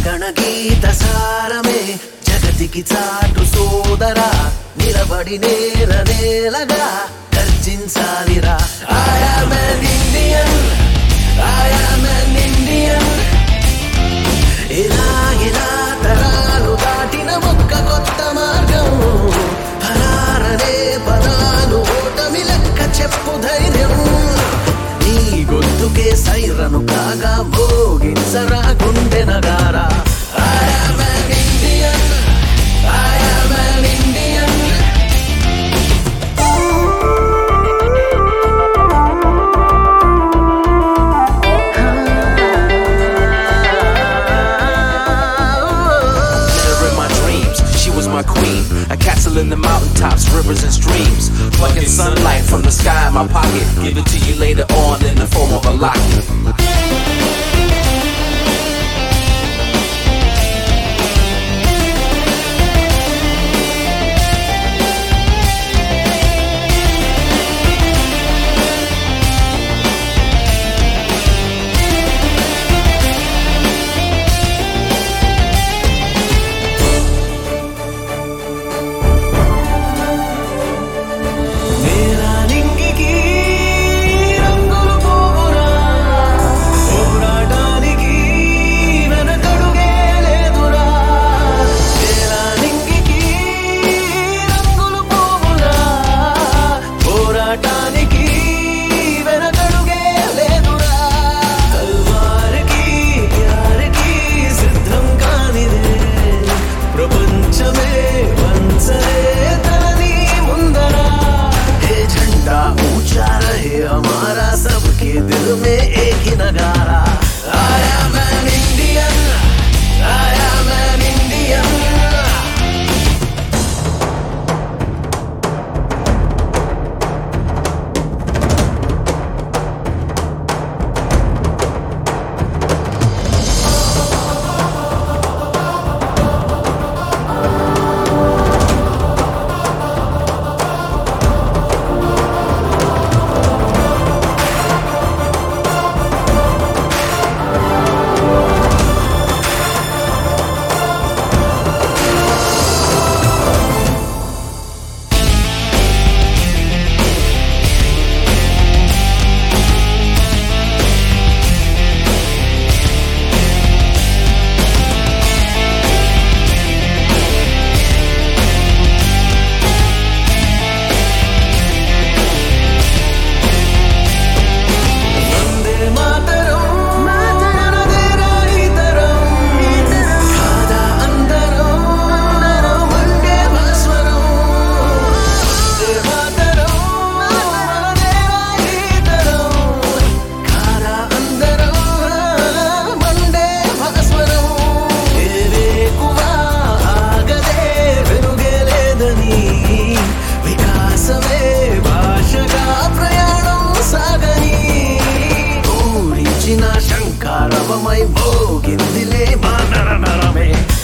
గణగీత సారమే జగతికి చాటు సోదరా నిలబడి నేల నేలగా గర్జించాలిరా I am an Indian I am an Indian ఇలా ఇలా తరాలు దాటిన ఒక్క కొత్త మార్గం హరారనే పదాలు ఓటమి లెక్క చెప్పు ధైర్యం నీ గొంతుకే సైరను కాగా మోగించరా గుండె నగారా I am an Indian. I am an Indian. Met her in my dreams, she was my queen. A castle in the mountaintops, rivers and streams. Plucking sunlight from the sky in my pocket. Give it to you later on in the form of a locket. నేలా నింగికి రంగులు పోవురా పోరాటానికి వెనకడుగే లేదురా నేలా నింగికి రంగులు పోవురా పోరాటానికి వెనకడుగే లేదురా తల్వారికి యారికి సిద్ధం కానిదే ప్రపంచమే వంచరే తనని ముందరా हे झंडा ऊंचा रहे हमारा सबके दिल में एक ही नगारा I am an Indian. I am an Indian. వందే మాతరం మనదేరా ఇతరం కాదా అందరం వందే భాస్వరం వందే మాతరం మనదేరా ఇతరం కాదా అందరం వందే భాస్వరం ఏవేకువా ఆగదే వెలుగే లేదని వికాసమే భాషగా ప్రయాణం సాగని ఊరించిన శంకారవమై మోగిందిలే మా నర నరమే